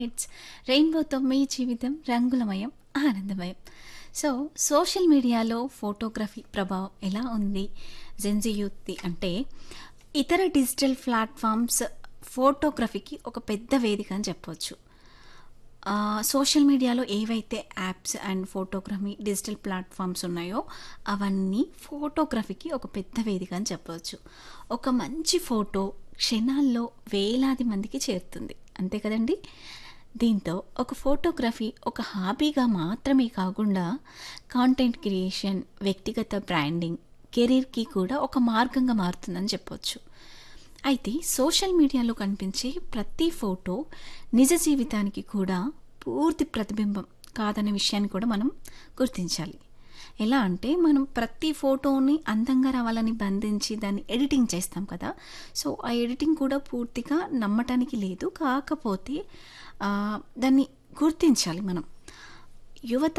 it's రెయిన్బోతో మీ జీవితం రంగులమయం ఆనందమయం సో సోషల్ మీడియాలో ఫోటోగ్రఫీ ప్రభావం ఎలా ఉంది జెన్జీ యూత్ది అంటే ఇతర డిజిటల్ ప్లాట్ఫామ్స్ ఫోటోగ్రఫీకి ఒక పెద్ద వేదిక అని చెప్పవచ్చు ఆ, సోషల్ మీడియాలో ఏవైతే apps and photography digital platforms ఉన్నాయో అవన్నీ ఫోటోగ్రఫీకి ఒక పెద్ద వేదిక అని చెప్పవచ్చు ఒక మంచి ఫోటో క్షణాల్లో వేలాది మందికి చేరుతుంది అంతే కదండి దీంతో ఒక ఫోటోగ్రఫీ ఒక హాబీగా మాత్రమే కాకుండా కాంటెంట్ క్రియేషన్ వ్యక్తిగత బ్రాండింగ్ కెరీర్కి కూడా ఒక మార్గంగా మారుతుందని చెప్పవచ్చు అయితే సోషల్ మీడియాలో కనిపించే ప్రతి ఫోటో నిజ జీవితానికి కూడా పూర్తి ప్రతిబింబం కాదనే విషయాన్ని కూడా మనం గుర్తించాలి ఎలా అంటే మనం ప్రతి ఫోటోని అందంగా రావాలని బంధించి దాన్ని ఎడిటింగ్ చేస్తాం కదా సో ఆ ఎడిటింగ్ కూడా పూర్తిగా నమ్మటానికి లేదు కాకపోతే ఆ, దాన్ని గుర్తించాలి మనం యువత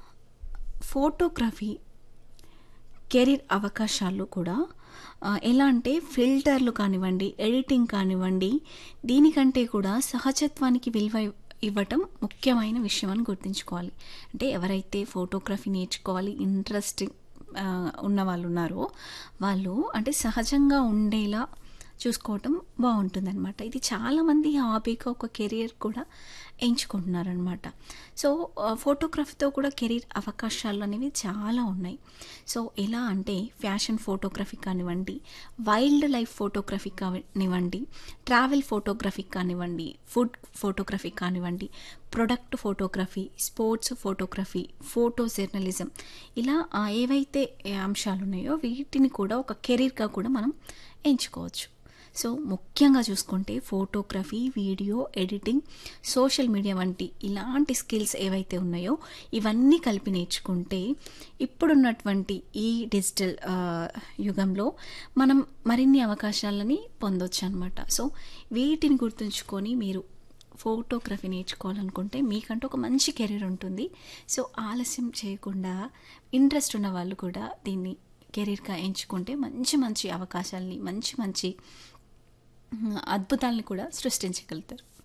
ఫోటోగ్రఫీ కెరీర్ అవకాశాలు కూడా ఆ, ఎలా అంటే ఫిల్టర్లు కానివ్వండి ఎడిటింగ్ కానివ్వండి దీనికంటే కూడా సహజత్వానికి విలువ ఇవ్- ఇవ్వటం ముఖ్యమైన విషయం అని గుర్తుంచుకోవాలి అంటే ఎవరైతే ఫోటోగ్రఫీ నేర్చుకోవాలి ఇంట్రెస్టింగ్ ఉన్న వాళ్ళు ఉన్నారో వాళ్ళు అంటే సహజంగా ఉండేలా చూసుకోవటం బాగుంటుందన్నమాట ఇది చాలామంది హాబీగా ఒక కెరియర్ కూడా ఎంచుకుంటున్నారనమాట సో ఆ, ఫోటోగ్రఫీతో కూడా కెరీర్ అవకాశాలు అనేవి చాలా ఉన్నాయి సో ఎలా అంటే ఫ్యాషన్ ఫోటోగ్రఫీ కానివ్వండి వైల్డ్ లైఫ్ ఫోటోగ్రఫీ కానివ్వండి ట్రావెల్ ఫోటోగ్రఫీ కానివ్వండి ఫుడ్ ఫోటోగ్రఫీ కానివ్వండి product photography sports photography photojournalism ఇలా ఆ, ఏవైతే ఏ అంశాలు ఉన్నాయో వీటిని కూడా ఒక కెరీర్గా కూడా మనం ఎంచుకోవచ్చు సో ముఖ్యంగా చూసుకుంటే photography video editing social media వంటి ఇలాంటి స్కిల్స్ ఏవైతే ఉన్నాయో ఇవన్నీ కలిపి నేర్చుకుంటే ఇప్పుడున్నటువంటి ఈ డిజిటల్ ఆ, యుగంలో మనం మరిన్ని అవకాశాలని పొందొచ్చు అనమాట సో వీటిని గుర్తుంచుకొని మీరు ఫోటోగ్రఫీ నేర్చుకోవాలనుకుంటే మీకంటూ ఒక మంచి కెరీర్ ఉంటుంది సో ఆలస్యం చేయకుండా ఇంట్రెస్ట్ ఉన్న వాళ్ళు కూడా దీన్ని కెరీర్గా ఎంచుకుంటే మంచి మంచి అవకాశాలని మంచి మంచి ఉమ్, అద్భుతాలని కూడా సృష్టించగలుగుతారు